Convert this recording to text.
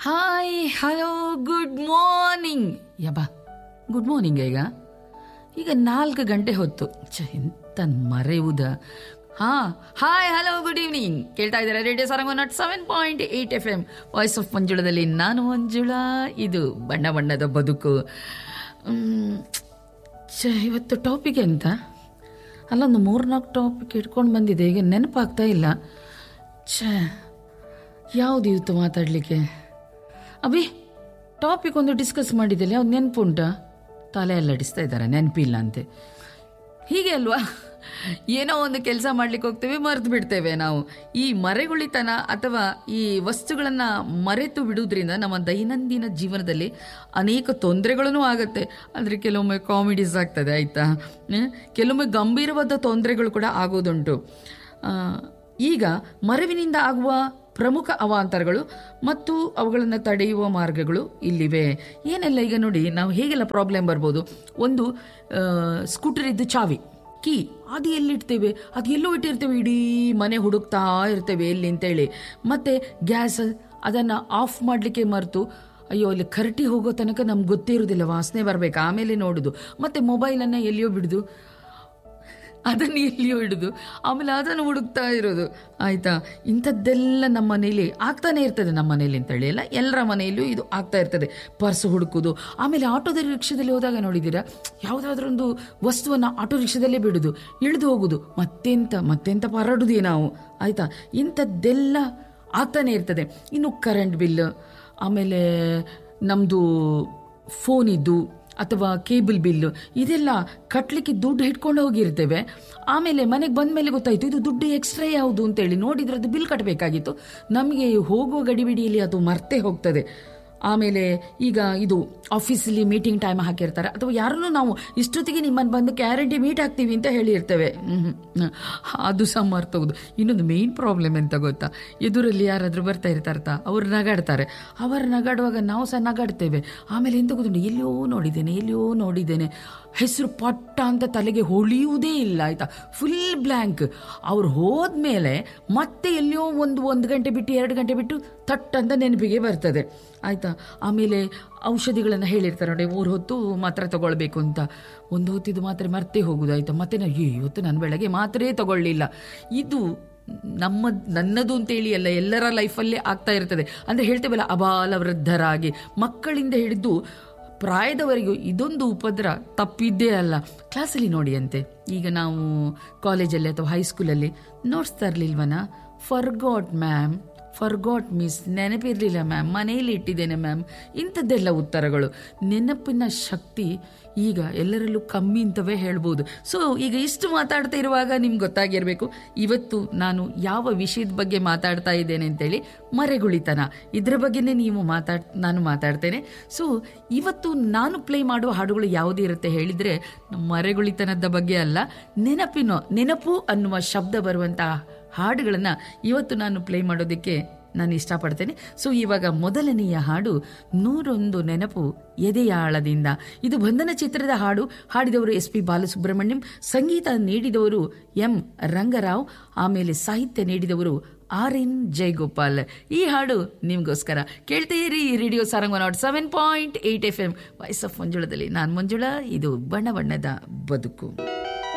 Hi hello good morning ಯಬ್ಬ good morning ಈಗ ಈಗ ನಾಲ್ಕು ಗಂಟೆ ಹೊತ್ತು ಛ ಎಂತ ಮರೆಯುವುದ ಹಾ ಹಾಯ್ ಹಲೋ ಗುಡ್ ಈವ್ನಿಂಗ್ ಕೇಳ್ತಾ ಇದ್ದಾರೆ radio Sarang nought seven point eight F M voice of ಮಂಜುಳದಲ್ಲಿ ನಾನು ಮಂಜುಳಾ ಇದು ಬಣ್ಣ ಬಣ್ಣದ ಬದುಕು ಮ್, ಛ ಇವತ್ತು ಟಾಪಿಕ್ ಎಂತ ಅಲ್ಲೊಂದು ಮೂರ್ನಾಲ್ಕು ಟಾಪಿಕ್ ಇಟ್ಕೊಂಡು ಬಂದಿದೆ ಈಗ ನೆನಪಾಗ್ತಾ ಇಲ್ಲ ಛ ಯಾವುದು ಇವತ್ತು ಮಾತಾಡಲಿಕ್ಕೆ ಅಭಿ ಟಾಪಿಕ್ ಒಂದು ಡಿಸ್ಕಸ್ ಮಾಡಿದ್ದಲ್ಲಿ ಯಾವ್ದು ನೆನಪುಂಟಾ ತಲೆ ಅಲ್ಲಾಡಿಸ್ತಾ ಇದ್ದಾರೆ ನೆನಪಿಲ್ಲ ಅಂತೆ ಹೀಗೆ ಅಲ್ವಾ ಏನೋ ಒಂದು ಕೆಲಸ ಮಾಡ್ಲಿಕ್ಕೆ ಹೋಗ್ತೇವೆ ಮರೆತು ಬಿಡ್ತೇವೆ ನಾವು ಈ ಮರೆಗುಳಿತನ ಅಥವಾ ಈ ವಸ್ತುಗಳನ್ನು ಮರೆತು ಬಿಡುವುದರಿಂದ ನಮ್ಮ ದೈನಂದಿನ ಜೀವನದಲ್ಲಿ ಅನೇಕ ತೊಂದರೆಗಳೂ ಆಗುತ್ತೆ ಅಂದರೆ ಕೆಲವೊಮ್ಮೆ ಕಾಮಿಡೀಸ್ ಆಗ್ತದೆ ಆಯಿತಾ ಕೆಲವೊಮ್ಮೆ ಗಂಭೀರವಾದ ತೊಂದರೆಗಳು ಕೂಡ ಆಗೋದುಂಟು ಆ, ಈಗ ಮರೆವಿನಿಂದ ಆಗುವ ಪ್ರಮುಖ ಅವಾಂತರಗಳು ಮತ್ತು ಅವುಗಳನ್ನು ತಡೆಯುವ ಮಾರ್ಗಗಳು ಇಲ್ಲಿವೆ ಏನೆಲ್ಲ ಈಗ ನೋಡಿ ನಾವು ಹೇಗೆಲ್ಲ ಪ್ರಾಬ್ಲಮ್ ಬರ್ಬೋದು ಒಂದು ಸ್ಕೂಟರ್ ಇದ್ದು ಚಾವಿ ಕೀ ಅದು ಎಲ್ಲಿಡ್ತೇವೆ ಅದು ಎಲ್ಲೋ ಇಟ್ಟಿರ್ತೇವೆ ಇಡೀ ಮನೆ ಹುಡುಕ್ತಾ ಇರ್ತೇವೆ ಎಲ್ಲಿ ಅಂತೇಳಿ ಮತ್ತೆ ಗ್ಯಾಸ್ ಅದನ್ನು ಆಫ್ ಮಾಡಲಿಕ್ಕೆ ಮರೆತು ಅಯ್ಯೋ ಅಲ್ಲಿ ಕರಟಿ ಹೋಗೋ ತನಕ ನಮ್ಗೆ ಗೊತ್ತೇ ಇರೋದಿಲ್ಲ ವಾಸನೆ ಬರಬೇಕು ಆಮೇಲೆ ನೋಡೋದು ಮತ್ತೆ ಮೊಬೈಲನ್ನು ಎಲ್ಲಿಯೋ ಬಿಡುದು ಅದನ್ನು ಎಲ್ಲಿಯೋ ಹಿಡಿದು ಆಮೇಲೆ ಅದನ್ನು ಹುಡುಕ್ತಾ ಇರೋದು ಆಯ್ತಾ ಇಂಥದ್ದೆಲ್ಲ ನಮ್ಮ ಮನೇಲಿ ಆಗ್ತಾನೆ ಇರ್ತದೆ ನಮ್ಮ ಮನೇಲಿ ಅಂತೇಳಿ ಎಲ್ಲ ಎಲ್ಲರ ಮನೆಯಲ್ಲೂ ಇದು ಆಗ್ತಾ ಇರ್ತದೆ ಪರ್ಸ್ ಹುಡುಕೋದು ಆಮೇಲೆ ಆಟೋದಲ್ಲಿ ರಿಕ್ಷಾದಲ್ಲಿ ಹೋದಾಗ ನೋಡಿದ್ದೀರಾ ಯಾವುದಾದ್ರೂ ಒಂದು ವಸ್ತುವನ್ನು ಆಟೋ ರಿಕ್ಷಾದಲ್ಲೇ ಬಿಡುದು ಇಳಿದು ಹೋಗುದು ಮತ್ತೆಂತ ಮತ್ತೆಂತ ಪರಡುದೇ ನಾವು ಆಯ್ತಾ ಇಂಥದ್ದೆಲ್ಲ ಆಗ್ತಾನೆ ಇರ್ತದೆ ಇನ್ನು ಕರೆಂಟ್ ಬಿಲ್ ಆಮೇಲೆ ನಮ್ಮದು ಫೋನಿದ್ದು ಅಥವಾ ಕೇಬಲ್ ಬಿಲ್ ಇದೆಲ್ಲ ಕಟ್ಟಲಿಕ್ಕೆ ದುಡ್ಡು ಇಟ್ಕೊಂಡು ಹೋಗಿರ್ತೇವೆ ಆಮೇಲೆ ಮನೆಗೆ ಬಂದ ಮೇಲೆ ಗೊತ್ತಾಯ್ತು ಇದು ದುಡ್ಡು ಎಕ್ಸ್ಟ್ರಾ ಯಾವುದು ಅಂತೇಳಿ ನೋಡಿದ್ರೆ ಅದು ಬಿಲ್ ಕಟ್ಟಬೇಕಾಗಿತ್ತು ನಮಗೆ ಹೋಗುವ ಗಡಿಬಿಡಿಯಲ್ಲಿ ಅದು ಮರ್ತೇ ಹೋಗ್ತದೆ ಆಮೇಲೆ ಈಗ ಇದು ಆಫೀಸಲ್ಲಿ ಮೀಟಿಂಗ್ ಟೈಮ್ ಹಾಕಿರ್ತಾರೆ ಅಥವಾ ಯಾರನ್ನೂ ನಾವು ಇಷ್ಟೊತ್ತಿಗೆ ನಿಮ್ಮನ್ನು ಬಂದು ಗ್ಯಾರಂಟಿ ಮೀಟ್ ಆಗ್ತೀವಿ ಅಂತ ಹೇಳಿರ್ತೇವೆ ಹ್ಮ್, ಹ್ಮ್. ಅದು ಸಹ ಮರ್ತೋಗುದು ಇನ್ನೊಂದು ಮೇನ್ ಪ್ರಾಬ್ಲಮ್ ಎಂತ ಗೊತ್ತಾ ಎದುರಲ್ಲಿ ಯಾರಾದರೂ ಬರ್ತಾ ಇರ್ತಾರತ ಅವ್ರು ನಗಾಡ್ತಾರೆ ಅವರು ನಗಾಡುವಾಗ ನಾವು ಸಹ ನಗಾಡ್ತೇವೆ ಆಮೇಲೆ ಎಂತ ಗೊತ್ತುಂಟು ಎಲ್ಲಿಯೋ ನೋಡಿದ್ದೇನೆ ಎಲ್ಲಿಯೋ ನೋಡಿದ್ದೇನೆ ಹೆಸರು ಪಟ್ಟ ಅಂತ ತಲೆಗೆ ಹೊಳಿಯುವುದೇ ಇಲ್ಲ ಆಯ್ತಾ ಫುಲ್ ಬ್ಲ್ಯಾಂಕ್ ಅವ್ರು ಹೋದ್ಮೇಲೆ ಮತ್ತೆ ಎಲ್ಲಿಯೋ ಒಂದು ಒಂದು ಗಂಟೆ ಬಿಟ್ಟು ಎರಡು ಗಂಟೆ ಬಿಟ್ಟು ತಟ್ ಅಂತ ನೆನಪಿಗೆ ಬರ್ತದೆ ಆಯ್ತಾ ಆಮೇಲೆ ಔಷಧಿಗಳನ್ನು ಹೇಳಿರ್ತಾರೆ ನೋಡಿ ಮೂರು ಹೊತ್ತು ಮಾತ್ರೆ ತಗೊಳ್ಬೇಕು ಅಂತ ಒಂದು ಹೊತ್ತಿದ್ದು ಮಾತ್ರೆ ಮರ್ತೇ ಹೋಗುದು ಆಯ್ತಾ ಮತ್ತೆ ನಾವು "ಏ, ಇವತ್ತು ನಾನು ಬೆಳಗ್ಗೆ ಮಾತ್ರೇ ತಗೊಳ್ಳಿಲ್ಲ ಇದು ನಮ್ಮ ನನ್ನದು ಅಂತೇಳಿ ಅಲ್ಲ ಎಲ್ಲರ ಲೈಫಲ್ಲೇ ಆಗ್ತಾ ಇರ್ತದೆ ಅಂದರೆ ಹೇಳ್ತೇವಲ್ಲ ಅಬಾಲ ವೃದ್ಧರಾಗಿ ಮಕ್ಕಳಿಂದ ಹಿಡಿದು ಪ್ರಾಯದವರೆಗೂ ಇದೊಂದು ಉಪದ್ರ ತಪ್ಪಿದ್ದೇ ಅಲ್ಲ ಕ್ಲಾಸಲ್ಲಿ ನೋಡಿ ಅಂತೆ ಈಗ ನಾವು ಕಾಲೇಜಲ್ಲಿ ಅಥವಾ ಹೈಸ್ಕೂಲಲ್ಲಿ ನೋಟ್ಸ್ ತರಲಿಲ್ವನ ಫರ್ಗಾಟ್ ಮ್ಯಾಮ್ ಫರ್ಗಾಟ್ ಮಿಸ್ ನೆನಪಿರಲಿಲ್ಲ ಮ್ಯಾಮ್ ಮನೆಯಲ್ಲಿ ಇಟ್ಟಿದ್ದೇನೆ ಮ್ಯಾಮ್ ಇಂಥದ್ದೆಲ್ಲ ಉತ್ತರಗಳು ನೆನಪಿನ ಶಕ್ತಿ ಈಗ ಎಲ್ಲರಲ್ಲೂ ಕಮ್ಮಿ ಅಂತವೇ ಹೇಳ್ಬೋದು ಸೊ ಈಗ ಇಷ್ಟು ಮಾತಾಡ್ತಾ ಇರುವಾಗ ನಿಮ್ಗೆ ಗೊತ್ತಾಗಿರಬೇಕು ಇವತ್ತು ನಾನು ಯಾವ ವಿಷಯದ ಬಗ್ಗೆ ಮಾತಾಡ್ತಾ ಇದ್ದೇನೆ ಅಂತೇಳಿ ಮರೆಗುಳಿತನ ಇದ್ರ ಬಗ್ಗೆನೇ ನೀವು ಮಾತಾಡ್ ನಾನು ಮಾತಾಡ್ತೇನೆ ಸೊ ಇವತ್ತು ನಾನು ಪ್ಲೇ ಮಾಡುವ ಹಾಡುಗಳು ಯಾವುದು ಇರುತ್ತೆ ಹೇಳಿದರೆ ಮರೆಗುಳಿತನದ ಬಗ್ಗೆ ಅಲ್ಲ ನೆನಪಿನ ನೆನಪು ಅನ್ನುವ ಶಬ್ದ ಬರುವಂತಹ ಹಾಡುಗಳನ್ನು ಇವತ್ತು ನಾನು ಪ್ಲೇ ಮಾಡೋದಕ್ಕೆ ನಾನು ಇಷ್ಟಪಡ್ತೇನೆ ಸೊ ಇವಾಗ ಮೊದಲನೆಯ ಹಾಡು ನೂರೊಂದು ನೆನಪು ಎದೆಯಾಳದಿಂದ ಇದು ಬಂಧನ ಚಿತ್ರದ ಹಾಡು ಹಾಡಿದವರು ಎಸ್ ಪಿ ಬಾಲಸುಬ್ರಹ್ಮಣ್ಯಂ ಸಂಗೀತ ನೀಡಿದವರು ಎಂ ರಂಗರಾವ್ ಆಮೇಲೆ ಸಾಹಿತ್ಯ ನೀಡಿದವರು ಆರ್ ಎನ್ ಜಯಗೋಪಾಲ್ ಈ ಹಾಡು ನಿಮಗೋಸ್ಕರ ಕೇಳ್ತೀರಿ radio Sarang nought seven point eight F M voice of ಮಂಜುಳದಲ್ಲಿ ನಾನು ಮಂಜುಳಾ ಇದು ಬಣ್ಣ ಬಣ್ಣದ ಬದುಕು